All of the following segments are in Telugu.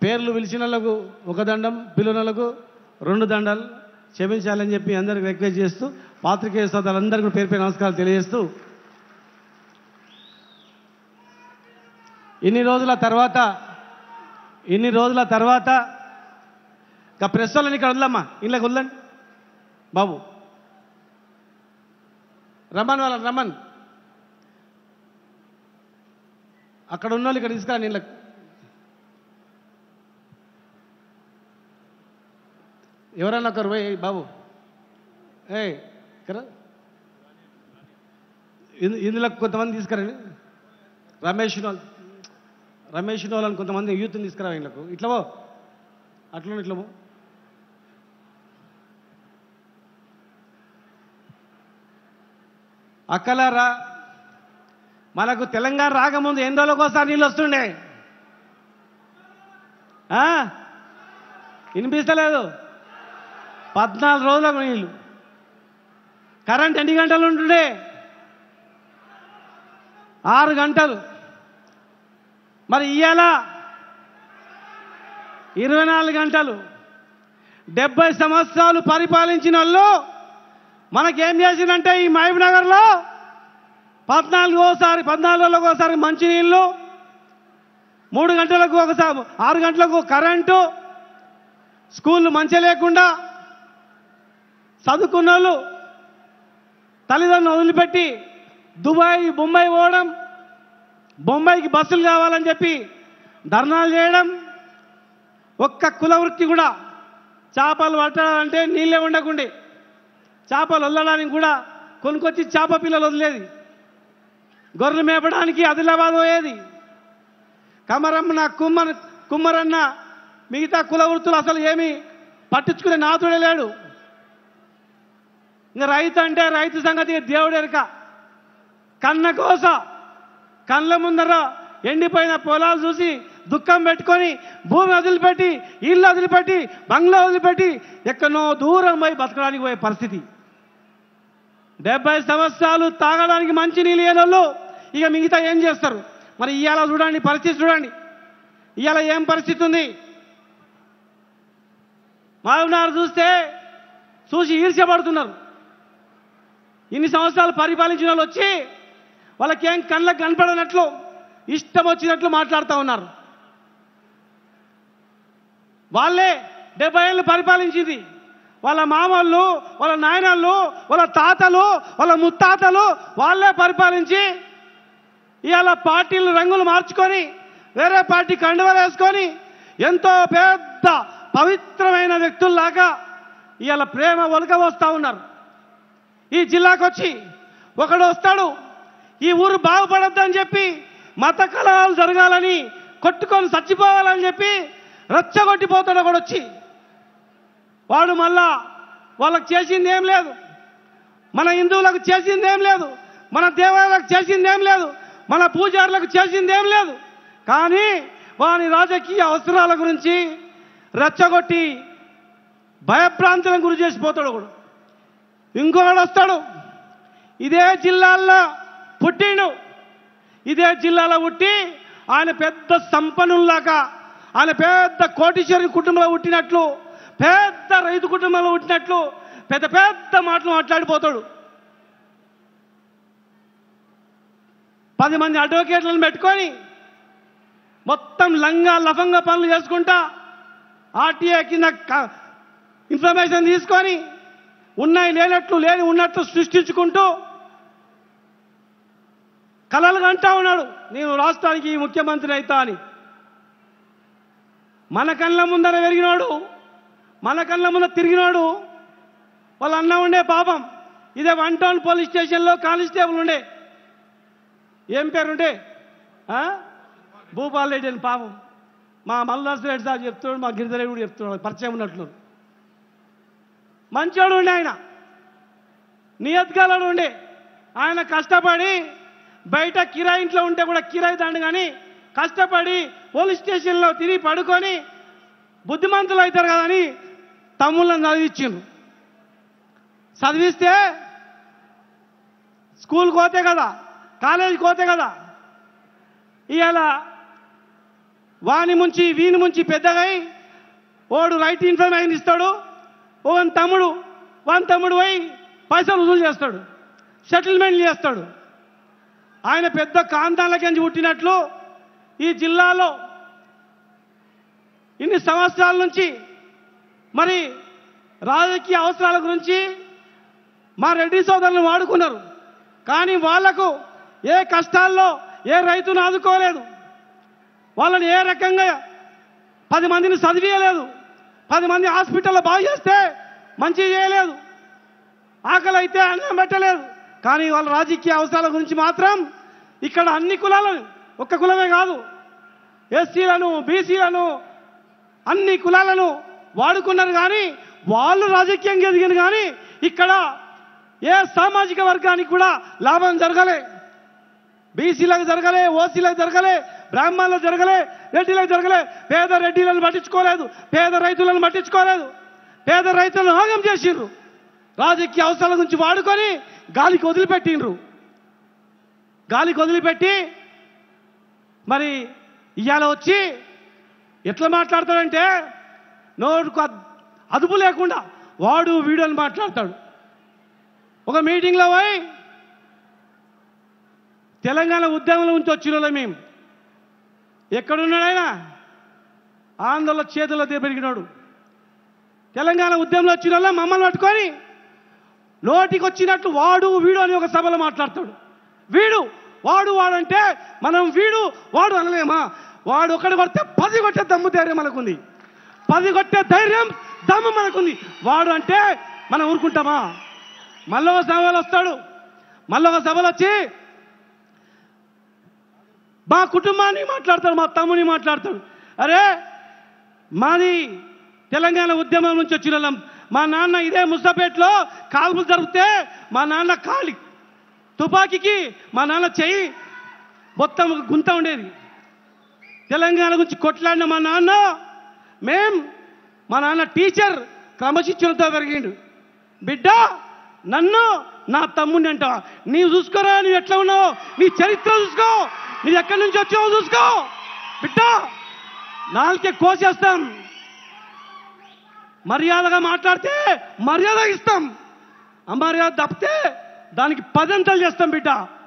పేర్లు పిలిచినలకు ఒక దండం పిలునలకు రెండు దండాలు క్షమించాలని చెప్పి అందరికి రిక్వెస్ట్ చేస్తూ పాత్రికేయ సోదరులందరికీ పేరు పేరు నమస్కారాలు తెలియజేస్తూ ఇన్ని రోజుల తర్వాత ఇన్ని రోజుల తర్వాత ఇక ప్రెస్ వాళ్ళని ఇక్కడ వదలమ్మా ఇళ్ళకి వదలండి బాబు రమ్మన్ వాళ్ళని రమ్మన్ అక్కడ ఉన్న వాళ్ళు ఇక్కడ తీసుకురా నీళ్ళకి ఎవరన్నా ఒకరు పోయి బాబు ఏ ఇక్కడ ఇందు- ఇందులో కొంతమంది తీసుకురండి రమేష్ వాళ్ళు రమేష్ వాళ్ళని కొంతమంది యూత్ని తీసుకురా వీళ్ళకు ఇట్లా పో అట్లా ఇట్లా పో అక్కలారా మనకు తెలంగాణ రాకముందు ఎన్ని రోజులకు ఒకసారి నీళ్ళు వస్తుండే ఆ? వినిపిస్తలేదు పద్నాలుగు రోజులకు నీళ్ళు కరెంట్ ఎన్ని గంటలు ఉంటుండే ఆరు గంటలు మరి ఇవాళ ఇరవై నాలుగు గంటలు డెబ్బై సంవత్సరాలు పరిపాలించిన వాళ్ళు మనకేం చేసిందంటే ఈ మహబూబ్ నగర్లో పద్నాలుగోసారి పద్నాలుగులకు ఒకసారి మంచినీళ్ళు మూడు గంటలకు ఒకసారి ఆరు గంటలకు కరెంటు స్కూళ్ళు మంచి లేకుండా చదువుకున్న వాళ్ళు తల్లిదండ్రులు వదిలిపెట్టి దుబాయ్ బొంబాయి పోవడం బొంబాయికి బస్సులు కావాలని చెప్పి ధర్నాలు చేయడం ఒక్క కుల వృత్తి కూడా చేపలు పట్టాలంటే నీళ్ళే ఉండకుండే చేపలు వదలడానికి కూడా కొనుక్కొచ్చి చేప పిల్లలు వదిలేది గొర్రెలు మేపడానికి ఆదిలాబాద్ పోయేది కమరమ్మ కుమ్మర కుమ్మరన్న మిగతా కుల వృత్తులు అసలు ఏమీ పట్టించుకునే నాతుడే లేడు ఇంకా రైతు అంటే రైతు సంగతి దేవుడు ఎరక కన్న కోస కళ్ళ ముందర ఎండిపోయిన పొలాలు చూసి దుఃఖం పెట్టుకొని భూమి వదిలిపెట్టి ఇల్లు వదిలిపెట్టి బంగ్లా వదిలిపెట్టి ఎక్కడో దూరం పోయి బతకడానికి పోయే పరిస్థితి డెబ్బై సంవత్సరాలు తాగడానికి మంచి నీళ్ళు ఏదోళ్ళు ఇక మిగతా ఏం చేస్తారు మరి ఇవాళ చూడండి పరిస్థితి చూడండి ఇవాళ ఏం పరిస్థితి ఉంది మాధవనారు చూస్తే చూసి ఈర్ష్యపడుతున్నారు ఇన్ని సంవత్సరాలు పరిపాలించిన వాళ్ళు వచ్చి వాళ్ళకేం కళ్ళకు కనపడనట్లు ఇష్టం వచ్చినట్లు మాట్లాడుతూ ఉన్నారు వాళ్ళే డెబ్బై ఏళ్ళు పరిపాలించింది వాళ్ళ మామళ్ళు వాళ్ళ నాయనళ్ళు వాళ్ళ తాతలు వాళ్ళ ముత్తాతలు వాళ్ళే పరిపాలించి ఇవాళ పార్టీలు రంగులు మార్చుకొని వేరే పార్టీ కండువలు వేసుకొని ఎంతో పెద్ద పవిత్రమైన వ్యక్తుల్లాగా ఇవాళ ప్రేమ ఒలక వస్తూ ఉన్నారు ఈ జిల్లాకు వచ్చి ఒకడు వస్తాడు ఈ ఊరు బాగుపడద్దని చెప్పి మత కలహాలు జరగాలని కొట్టుకొని చచ్చిపోవాలని చెప్పి రచ్చగొట్టిపోతాడు ఒకడు వచ్చి వాడు మళ్ళా వాళ్ళకి చేసింది ఏం లేదు మన హిందువులకు చేసింది ఏం లేదు మన దేవాలయాలకు చేసింది ఏం లేదు మన పూజారులకు చేసింది ఏం లేదు కానీ వాని రాజకీయ అవసరాల గురించి రెచ్చగొట్టి భయభ్రాంతులను గురి చేసిపోతాడు ఒకడు ఇంకొకడు వస్తాడు ఇదే జిల్లాల్లో పుట్టిండు ఇదే జిల్లాలో పుట్టి ఆయన పెద్ద సంపన్నుల్లాగా ఆయన పెద్ద కోటీశ్వరి కుటుంబంలో పుట్టినట్లు పెద్ద రైతు కుటుంబంలో పుట్టినట్లు పెద్ద పెద్ద మాటలు మాట్లాడిపోతాడు పది మంది అడ్వకేట్లను పెట్టుకొని మొత్తం లంగా లఫంగా పనులు చేసుకుంటా ఆర్టీఏ కింద క- ఇన్ఫర్మేషన్ తీసుకొని ఉన్నాయి లేనట్లు లేని ఉన్నట్లు సృష్టించుకుంటూ కలలు అంటా ఉన్నాడు నేను రాష్ట్రానికి ముఖ్యమంత్రి అవుతా అని మన కళ్ళ ముందర పెరిగినాడు మన కళ్ళ ముందర తిరిగినాడు వాళ్ళ అన్న ఉండే పాపం ఇదే వన్ టౌన్ పోలీస్ స్టేషన్లో కానిస్టేబుల్ ఉండే ఏం పేరుండే ఆ? భూపాల్ రెడ్డి అని పాపం మా మల్లాస్ రెడ్డి సార్ చెప్తున్నాడు మా గిరిధర్ రెడ్డి కూడా చెప్తున్నాడు పరిచయం ఉన్నట్లు మంచోడు ఉండే ఆయన నియత్గాలను ఉండే ఆయన కష్టపడి బయట కిరాయి ఇంట్లో ఉంటే కూడా కిరాయి దండు కానీ కష్టపడి పోలీస్ స్టేషన్లో తిరిగి పడుకొని బుద్ధిమంతులు అవుతారు కదని తమ్ముళ్ళని చదివించిండ్రు చదివిస్తే స్కూల్కి పోతే కదా కాలేజీకి పోతే కదా ఇవాళ వాని ముంచి వీని ముంచి పెద్దగై ఓడు రైట్ ఇన్ఫర్మేషన్ ఇస్తాడు ఓన్ తమ్ముడు వాని తమ్ముడు పోయి పైసలు వసూలు చేస్తాడు సెటిల్మెంట్ చేస్తాడు ఆయన పెద్ద కాంతాలకించి పుట్టినట్లు ఈ జిల్లాలో ఇన్ని సంవత్సరాల నుంచి మరి రాజకీయ అవసరాల గురించి మా రెడ్డి సోదరులు వాడుకున్నారు కానీ వాళ్లకు ఏ కష్టాల్లో ఏ రైతును ఆదుకోలేదు వాళ్ళని ఏ రకంగా పది మందిని చదివియలేదు పది మంది హాస్పిటల్లో బాగు చేస్తే మంచి చేయలేదు ఆకలి అయితే అన్నం పెట్టలేదు కానీ వాళ్ళ రాజకీయ అవసరాల గురించి మాత్రం ఇక్కడ అన్ని కులాలను ఒక్క కులమే కాదు ఎస్సీలను బీసీలను అన్ని కులాలను వాడుకున్నారు కానీ వాళ్ళు రాజకీయంగా ఎదిగారు కానీ ఇక్కడ ఏ సామాజిక వర్గానికి కూడా లాభం జరగలే బీసీలకు జరగలే ఓసీలకు జరగలే బ్రాహ్మణులకు జరగలే రెడ్డిలకు జరగలే పేద రెడ్డిలను పట్టించుకోలేదు పేద రైతులను పట్టించుకోలేదు పేద రైతులను ఆగం చేసిండ్రు రాజకీయ అవసరాల గురించి వాడుకొని గాలికి వదిలిపెట్టిండ్రు గాలికి వదిలిపెట్టి మరి ఇవాళ వచ్చి ఎట్లా మాట్లాడతాడంటే నోటుకు అద్- అదుపు లేకుండా వాడు వీడు అని మాట్లాడతాడు ఒక మీటింగ్లో పోయి తెలంగాణ ఉద్యమంలో నుంచి వచ్చిన వాళ్ళం మేము ఎక్కడున్నాడు ఆయన ఆంధ్రలో చేతుల్లో పెరిగినాడు తెలంగాణ ఉద్యమంలో వచ్చిన వాళ్ళ మమ్మల్ని పట్టుకొని నోటికి వచ్చినట్లు వాడు వీడు అని ఒక సభలో మాట్లాడతాడు వీడు వాడు వాడు అంటే మనం వీడు వాడు అనలేమా వాడు ఒకటి కొడితే పది కొట్టే దమ్ము ధైర్యం మనకుంది పది కొట్టే ధైర్యం దమ్ము మనకుంది వాడు అంటే మనం ఊరుకుంటామా మళ్ళీ ఒక సభలో వస్తాడు మళ్ళీ ఒక సభలో వచ్చి మా కుటుంబాన్ని మాట్లాడతాడు మా తమ్ముని మాట్లాడతాడు అరే మాది తెలంగాణ ఉద్యమం నుంచి వచ్చిన వాళ్ళం మా నాన్న ఇదే ముస్తాపేటలో కాల్పులు జరిపితే మా నాన్న కాలి తుపాకీకి మా నాన్న చెయ్యి మొత్తం గుంత ఉండేది తెలంగాణ గురించి కొట్లాడిన మా నాన్న మేం మా నాన్న టీచర్ క్రమశిక్షణతో పెరిగిండు బిడ్డ నన్ను నా తమ్ముడిని అంట నీవు చూసుకోరా నువ్వు ఎట్లా ఉన్నావు నీ చరిత్ర చూసుకో నువ్వు ఎక్కడి నుంచి వచ్చావో చూసుకో బిడ్డ నాలుకే కోసేస్తాం మర్యాదగా మాట్లాడితే మర్యాద ఇస్తాం అమర్యాద తప్పితే దానికి పదంతలు చేస్తాం బిడ్డ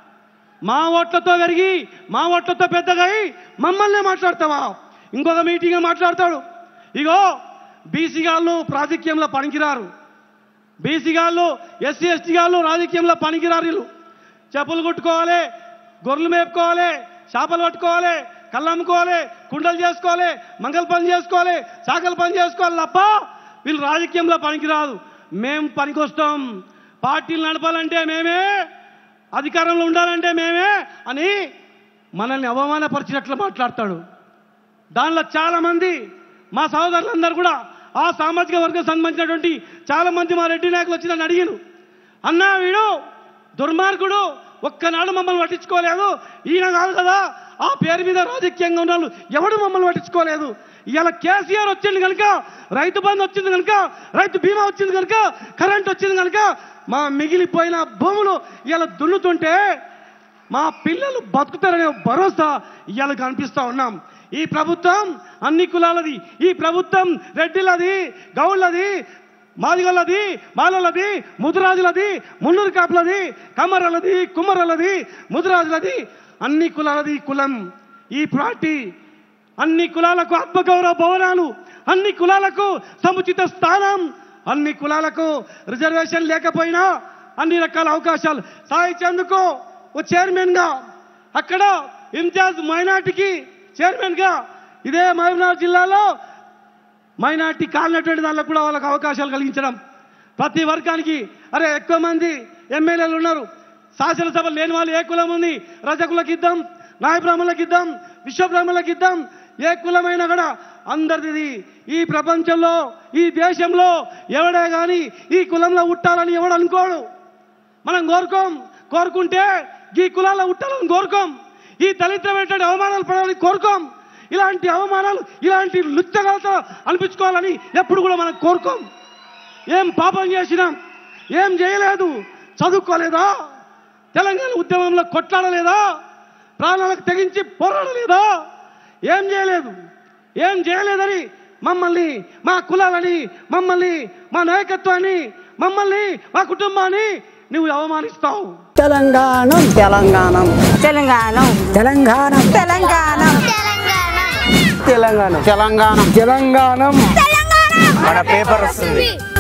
మా ఓట్లతో పెరిగి మా ఓట్లతో పెద్దగా అయి మమ్మల్ని మాట్లాడతావా ఇంకొక మీటింగ్ మాట్లాడతాడు ఇగో బీసీ గాళ్ళు రాజకీయంలో పనికిరారు బీసీ గాళ్ళు ఎస్సీ ఎస్టీ గాళ్ళు రాజకీయంలో పనికిరారు వీళ్ళు చెప్పులు కుట్టుకోవాలి గొర్రెలు మేపుకోవాలి చేపలు పట్టుకోవాలి కళ్ళు అమ్ముకోవాలి కుండలు చేసుకోవాలి మంగళ పని చేసుకోవాలి చాకలి పని చేసుకోవాలి తప్ప వీళ్ళు రాజకీయంలో పనికిరాదు మేం పనికొస్తాం పార్టీలు నడపాలంటే మేమే అధికారంలో ఉండాలంటే మేమే అని మనల్ని అవమానపరిచినట్లు మాట్లాడతాడు దానిలో చాలా మంది మా సహోదరులందరూ కూడా ఆ సామాజిక వర్గం సంబంధించినటువంటి చాలా మంది మా రెడ్డి నాయకులు వచ్చి నన్ను అడిగారు అన్నా వీడు దుర్మార్గుడు ఒక్కనాడు మమ్మల్ని పట్టించుకోలేదు ఈయన కాదు కదా ఆ పేరు మీద రాజకీయంగా ఉన్న వాళ్ళు ఎవడు మమ్మల్ని పట్టించుకోలేదు ఇవాళ కేసీఆర్ వచ్చింది కనుక రైతు బంధు వచ్చింది కనుక రైతు బీమా వచ్చింది కనుక కరెంట్ వచ్చింది కనుక మా మిగిలిపోయిన భూములు ఇవాళ దున్నుతుంటే మా పిల్లలు బతుకుతారనే భరోసా ఇవాళ కనిపిస్తా ఉన్నాం ఈ ప్రభుత్వం అన్ని కులాలది ఈ ప్రభుత్వం రెడ్డిలది గౌళ్ళది మాదిగలది మాలలది ముదురాజులది మున్నూరు కాపులది కమ్మరలది కుమ్మరలది ముదురాజులది అన్ని కులాలది కులం ఈ పార్టీ అన్ని కులాలకు ఆత్మగౌరవ భవనాలు అన్ని కులాలకు సముచిత స్థానం అన్ని కులాలకు రిజర్వేషన్ లేకపోయినా అన్ని రకాల అవకాశాలు సాధించేందుకు ఓ చైర్మన్గా అక్కడ ఇంతియాజ్ మైనార్టీకి చైర్మన్గా ఇదే మహబూబ్నగర్ జిల్లాలో మైనార్టీ కాలినటువంటి దానిలో కూడా వాళ్ళకి అవకాశాలు కలిగించడం ప్రతి వర్గానికి అరే ఎక్కువ మంది ఎమ్మెల్యేలు ఉన్నారు శాసనసభ లేని వాళ్ళు ఏ కులం ఉంది రజకులకు ఇద్దాం నాయ బ్రాహ్మణులకు ఇద్దాం విశ్వ బ్రాహ్మణులకు ఇద్దాం ఏ కులమైనా కూడా అందరిది ఈ ప్రపంచంలో ఈ దేశంలో ఎవడే కానీ ఈ కులంలో ఉట్టాలని ఎవడు అనుకోడు మనం కోరుకోం కోరుకుంటే ఈ కులాల్లో ఉట్టాలని కోరుకోం ఈ దళితమైనటువంటి అవమానాలు పడాలని కోరుకోం ఇలాంటి అవమానాలు ఇలాంటి లుచ్చగాలతో అనిపించుకోవాలని ఎప్పుడు కూడా మనం కోరుకోం ఏం పాపం చేసినాం ఏం చేయలేదు చదువుకోలేదా తెలంగాణ ఉద్యమంలో కొట్లాడలేదా ప్రాణాలకు తెగించి పోరాడలేదా ఏం చేయలేదు ఏం చేయలేదని మమ్మల్ని మా కులాలని మమ్మల్ని మా నాయకత్వాన్ని మమ్మల్ని మా కుటుంబాన్ని నువ్వు అవమానిస్తావు తెలంగాణం తెలంగాణం తెలంగాణ తెలంగాణం తెలంగాణ తెలంగాణం తెలంగాణ తెలంగాణం మన పేపర్ వస్తుంది